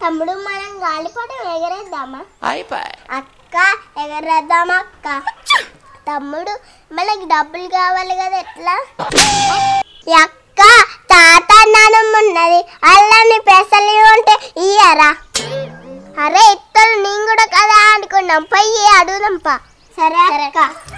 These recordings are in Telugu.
తమ్ముడు మనం గాలిపటం ఎగరేద్దామా అక్క ఎగరేద్దామా అక్క తమ్ముడు మనకి డబ్బులు కావాలి కదా ఎట్లా ఈ అక్క తాత నానమ్మ ఉన్నది అల్లని పెసలు ఉంటే ఇయ్యరా అరే ఇత్తలు నేను కూడా కదా అనుకున్నాం పోయి అడుగుదాంపా సరే అక్క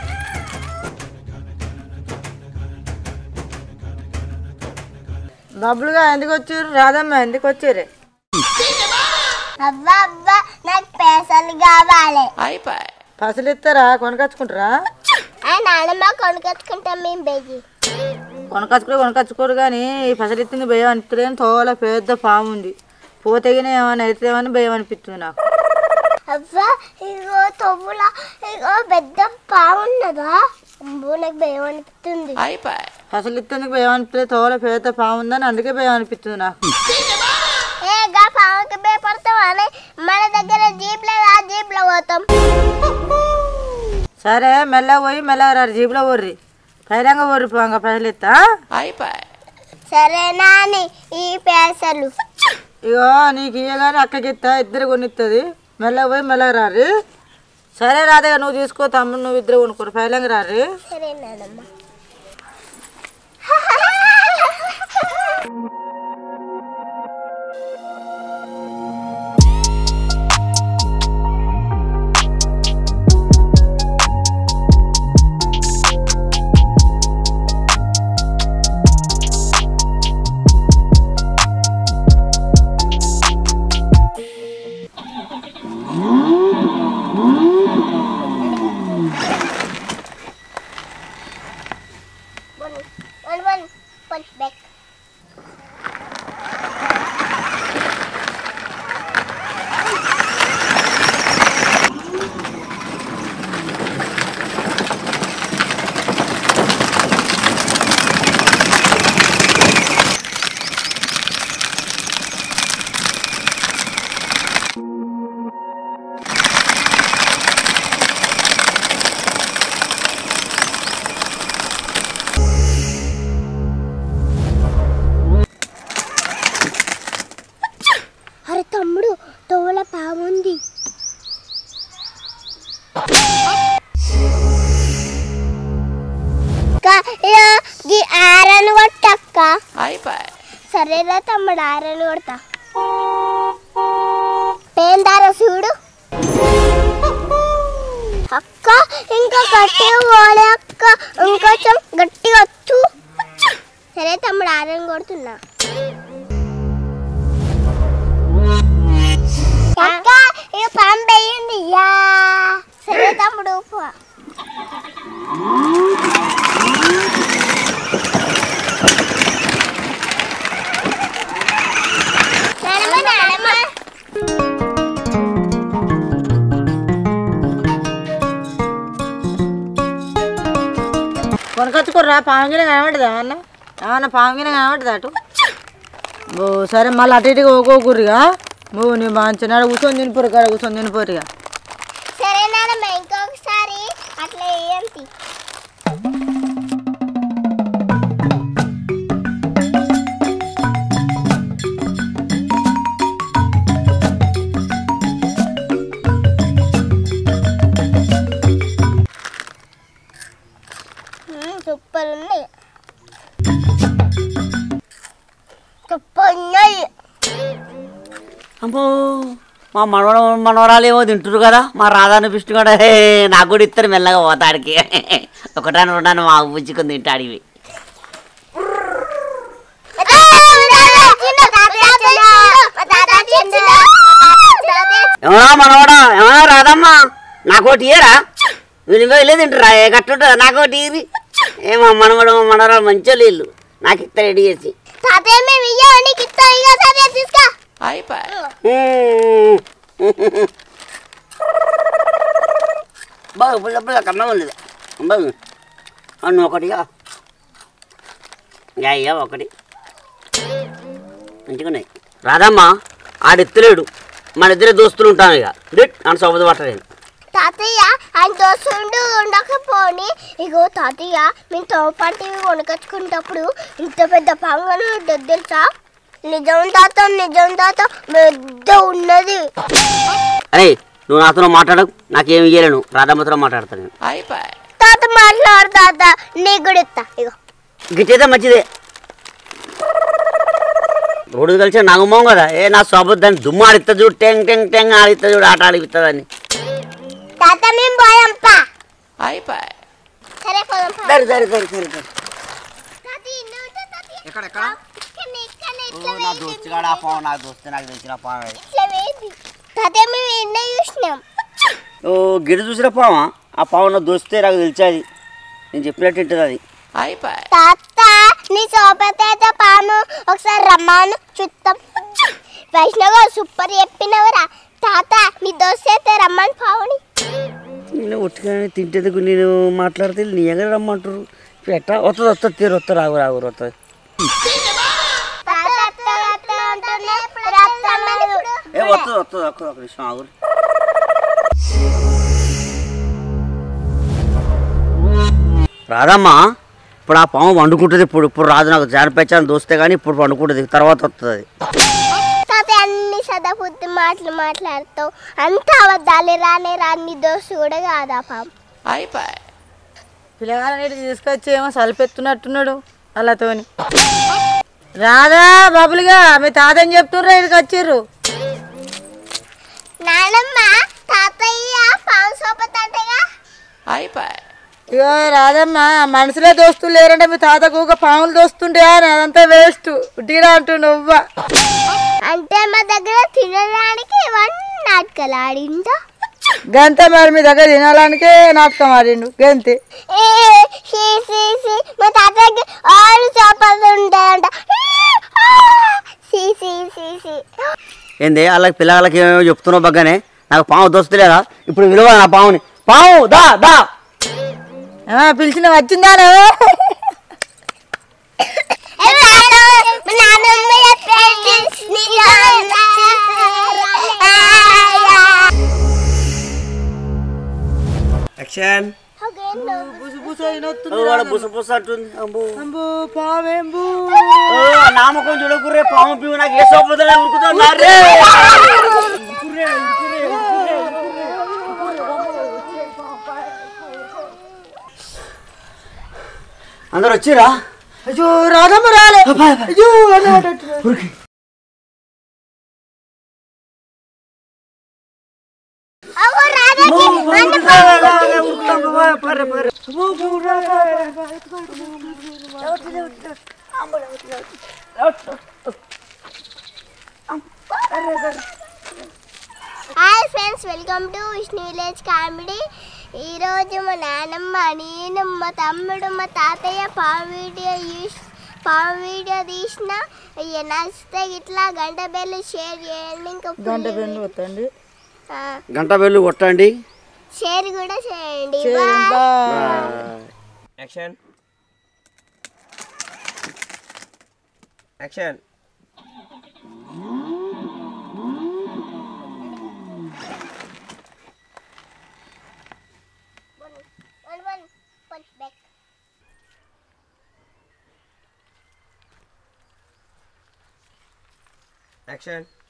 డబ్బులుగా ఎందుకు వచ్చారు రాదమ్మ ఎందుకు వచ్చారు అవ్వా అవ్వా నాకు పెసలు కావాలి పసలు ఇస్తారా కొనకచ్చుకుంటారా ఆ నానమ్మ కొనుకొచ్చుకుంటాం మేము బెయ్యి కొనకచ్చుకోరు కొనకచ్చుకోరు కానీ ఈ పసలు ఇస్తుంది భయం అనిపిస్తుంది తోల పెద్ద పాము ఉంది పోతేగిన ఏమైనా అవుతుందేమని భయం అనిపిస్తుంది నాకు అవ్వా ఇగో తవ్వుల ఇగో పెద్ద పావున్నదా అమ్మో నాకు భయం అనిపిస్తుంది పసలు ఇస్తుంది భయం అనిపిస్తుంది తోల పెద్ద పాము ఉందని అందుకే భయం అనిపిస్తుంది నాకు ఏ గా పావుకి భయపడతాం అని మన దగ్గర జీప్ లేదా ఆ జీప్ లో పోతాం సరే మెల్లగా పోయి మెల్లగా రారు జీబులో పోర్రి పైరంగా పోర్రి పోంగ పైసలు ఇస్తా సరే నాని ఈ పేసలు ఇగో నీకు ఇయ్యగానే అక్కకి ఇస్తా ఇద్దరు కొనిస్తుంది మెల్లగా పోయి మెల్లగా రారి సరే రాదయ్య నువ్వు తీసుకో తమ్ముడు నువ్వు ఇద్దరు కొనుక్కోరు పైలంగా రారి సరే నానమ్మ One, one, one, one back. అరే తమ్ముడు తోల పాముంది ఈ ఆరని కొట్టక్క సరేరా తమ్ముడు ఆరని కొడతా పేందార చూడు అక్క ఇంకా గట్టిగా పోలే అక్క ఇంకొంచెం గట్టిగా వచ్చు సరే తమ్ముడు ఆరని కొడుతున్నా అక్క ఇక పంపేయండి యా సరే తమ్ముడు పో. నానమ్మ, నానమ్మ. కొనకచ్చుకోర్రా పాంగిన కనబడదా ఏమన్నా ఏమన్నా పాంగిన కనబడదా అటు ఓ సరే మళ్ళీ అటు ఇటుగా ఓకోకుర్రిగా నువ్వు నీ మంచి కూర్చొని తినిపోరు కాడ కూర్చొని తినిపోరుగా సరే నానమ్మ ఇంకొకసారి అట్లా వేయండి సూపర్ ఉన్నాయి సూపర్ ఉన్నాయి అమ్మో మా మనవడ మనవరాలు ఏమో తింటారు కదా మా రాధాని పిష్టి కూడా హే, నాకు కూడా ఇస్తారు మెల్లగా పోతాడికి ఒకటాను రెండాను మా బుజ్జికొని తింటాడు ఇవి ఏమన్నా మనవడా ఏమన్నా రాదమ్మా నాకోటి ఇయరా వీళ్ళు వెళ్ళే తింటారా ఏ గట్టుంటారా నాకోటి ఇరి ఏమో మనవడు మనవరాలు మంచిగా వీళ్ళు నాకు ఇస్తారు రెడీ చేసి తాతయ్య మేము ఇయ్యాం నీకు ఇస్తాం ఇక సరే తీసుకో బాగా పుల్ల పుల్ల కన్నా ఉంది బాగు అన్ను ఒకటిగా ఇంకా అయ్యా ఒకటి మంచిగా ఉన్నాయి రాదమ్మా ఆడెత్తలేడు మన ఇద్దరే దోస్తులు ఉంటాను ఇక డిట్ అని సోపది పట్టలేదు తాతయ్య ఆయన దోస్తుండు ఉండకపోని ఇగో తాతయ్య మేము తోపాటి కొనుకొచ్చుకునేటప్పుడు ఇంత పెద్ద పంగను ఉంటుంది తెలుసా నిజం తాత నిజం తాత పెద్ద ఉన్నది అరే నువ్వు నాతో మాట్లాడకు నాకేం ఇయ్యలేను రాధమ్మతో మాట్లాడతాను నేను తాత మాట్లాడు తాత నీకు కూడా ఇస్తా ఇగో గిట్టేదే మంచిదే రోడ్డు కలిసి నాగమోం కదా ఏ నా సోబత్ దాన్ని దుమ్ము ఆడిస్తా చూడు టెంగ్ టెంగ్ టెంగ్ ఆడిస్తా చూడు ఆట ఆడిపిస్తుందని తాత మేము పోయాంపా సరే పోదాం పా. సరే సరే సరే సరే సరే తాత ఇన్నే ఉంటా తాత. ఎక్కడ ఎక్కడ ఇక్కడనే, ఇక్కడనే, ఓ, ఇట్లా నా వేయండి. దోస్తు కాడ ఆ పావు నాకు దోస్తు నాకు తెలిసిన పావు ఇట్లా వేయండి. తాత మేము ఎన్నో చూసినాం ఓ గిడి చూసిన పావా ఆ పావు నా దోస్తే నాకు తెలిసేది నేను చెప్పినట్టు ఉంటుంది అది తాత నీ సోపతేత పాము ఒకసారి రమ్మాను చూద్దాం వైష్ణవ్ గారు సూపర్ చెప్పినవరా తాత నీ దోస్త్ అయితే రమ్మని పావుని నేను ఒట్టుగానే తింటేందుకు నేను మాట్లాడితే నీ ఎక్కడ రమ్మంటారు ఇప్పుడు ఎట్లా వస్తుంది వస్తుంది తీరు వస్తుంది రాగు రాగు వస్తుంది తాత అత్త అత్త అంటూనే రమ్మని ఏ వస్తుంది వస్తుంది ఒక్క ఒక నిమిషం ఆగు రాదమ్మా ఇప్పుడు ఆ పాము వండుకుంటుంది ఇప్పుడు ఇప్పుడు రాదు నాకు జారిపెచ్చాను దోస్తే కానీ ఇప్పుడు వండుకుంటుంది తర్వాత వస్తుంది అది తాత అన్ని సదాబుద్ధి మాటలు మాట్లాడుతావు అంత అబద్ధాలే రానే రాని దోస్తు కూడా కాదా పాము పిల్లగాలని తీసుకొచ్చి ఏమో సలిపెత్తున్నట్టున్నాడు అలాతోని రాదా బబులుగా మీ తాతని చెప్తుర్రా ఇక్కడికి వచ్చిర్రు నానమ్మ తాతయ్య పాము సోపతంటగా ఇగో రాదమ్మ మనసులో దోస్తులు లేరంటే మీ తాతకు ఒక పాములు దోస్తుండే అని అదంతా వేస్ట్ ఉట్టిగా అంటుండు ఉవ్వ అంటే మా దగ్గర తినడానికి ఇవన్నీ నాటకాలు ఆడిందా గంత మరి మీ దగ్గర తినాలనికే నాటకం ఆడిండు గంతే ఏ, సీ, సీ, సీ. మా తాతకి ఆరు చేపలు ఉంటాయంట ఆ, సీ, సీ, సీ, సీ. ఏంది వాళ్ళకి పిల్లలకి ఏమేమో చెప్తున్నావు బగ్గానే నాకు పాము దోస్తలేదా ఇప్పుడు విలువ నా పాముని పాము దా దా ఆ, పిలిచిన వచ్చిందా ఏ, తాత, మా నాన్నమ్మ చెప్పేది నిజం. ఆ, యా. Action okay, no. బుస బుస అంటుంది అమ్మో. పావేంబు ఓ, ఆ నామకం చూడకుర్రే పాము పివు నాకు ఏ సోపదలే ఉరుకుతున్నారు అందరు వచ్చిరా అయ్యో రాధమ్మ రాలే అయ్యో అన్నమాట అగో రాధకి అన్న hi friends welcome to Vishnu village comedy ఈరోజు మా నాన్నమ్మ నేను మా తమ్ముడు మా తాతయ్య పాము వీడియో యూస్ పాము వీడియో తీసిన అయ్య నచ్చితే ఇట్లా గంట బెల్లు షేర్ చేయండి ఇంకా గంట పెన్ను వద్దండి గంట బెల్లు కొట్టండి షేర్ కూడా చేయండి చేయండి, Bye. Bye. Action action One, one, punch back. Action